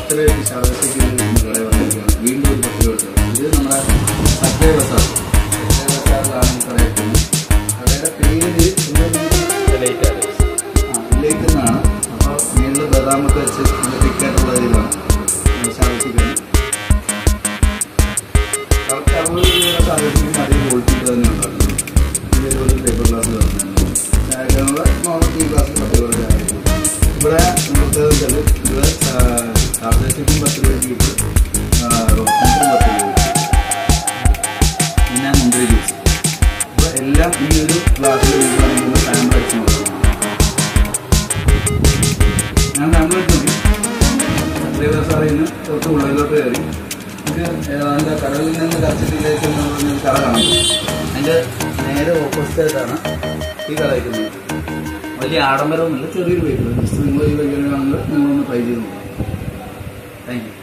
പത്ത് രൂപയ്ക്ക് ശാരദയ്ക്ക് കടയിൽ വന്നിരിക്കുകയാണ് വീണ്ടും ഒരു പത്ത് രൂപ കൊടുത്തത്. ഇത് നമ്മുടെ സജ്ജയ ബസാർ സജ്ജയ ബസാറിലാണ് ഈ കട എത്തുന്നത് കടയുടെ പേര് ലേക്ക് എന്നാണ് അപ്പോൾ മേളിൽ ബദാമൊക്കെ വെച്ച് നല്ല തിക്കായിട്ടുള്ള ഇതാണ് ശാരദയ്ക്ക് കറക്റ്റ് അറുപത് രൂപയുടെ ശാരദയ്ക്ക് അതേ ക്വാളിറ്റിയിൽ തന്നെ ഉണ്ടാക്കുന്നത് ഇതേപോലെ പേപ്പർ ഗ്ലാസ് വരുന്നുണ്ട് ചായകളുടെ നോർമൽ ടീ ഗ്ലാസ് പത്ത് രൂപ ചായ ഇവിടെ നമുക്ക് വെച്ചാൽ ഇവിടെ ശാരദയ്ക്കും പത്ത് രൂപയ്ക്ക് കിട്ടും റോസിനും പത്ത് രൂപ പിന്നെ മുന്തിരി ജ്യൂസ് അപ്പോൾ എല്ലാം ഈ ഒരു ഗ്ലാസ്സിൽ വീട്ടിലാണെങ്കിൽ സാമ്പിൾ അടിച്ച് നോക്കണം ഞാൻ സാമ്പിൾ അടിച്ച് നോക്കി അത്രയും സാറിൽ നിന്ന് തൊട്ട് ഉള്ളിലോട്ട് കയറി നമുക്ക് അതിൻ്റെ കടലിൽ നിന്ന് കച്ചിലേക്ക് എന്ന് പറഞ്ഞ ഒരു കട കാണാം അതിൻ്റെ നേരെ ഓപ്പോസിറ്റ് ആയിട്ടാണ് ഈ കട വയ്ക്കുന്നത് വലിയ ആഡംബരമൊന്നുമില്ല ചെറിയൊരു വെഹിക്കിൾ ജസ്റ്റ് നിങ്ങൾ ഈ വെഹിക്കിൾ കാണുന്നത് നിങ്ങളൊന്ന് ട്രൈ ചെയ്ത് നോക്കാം താങ്ക് യു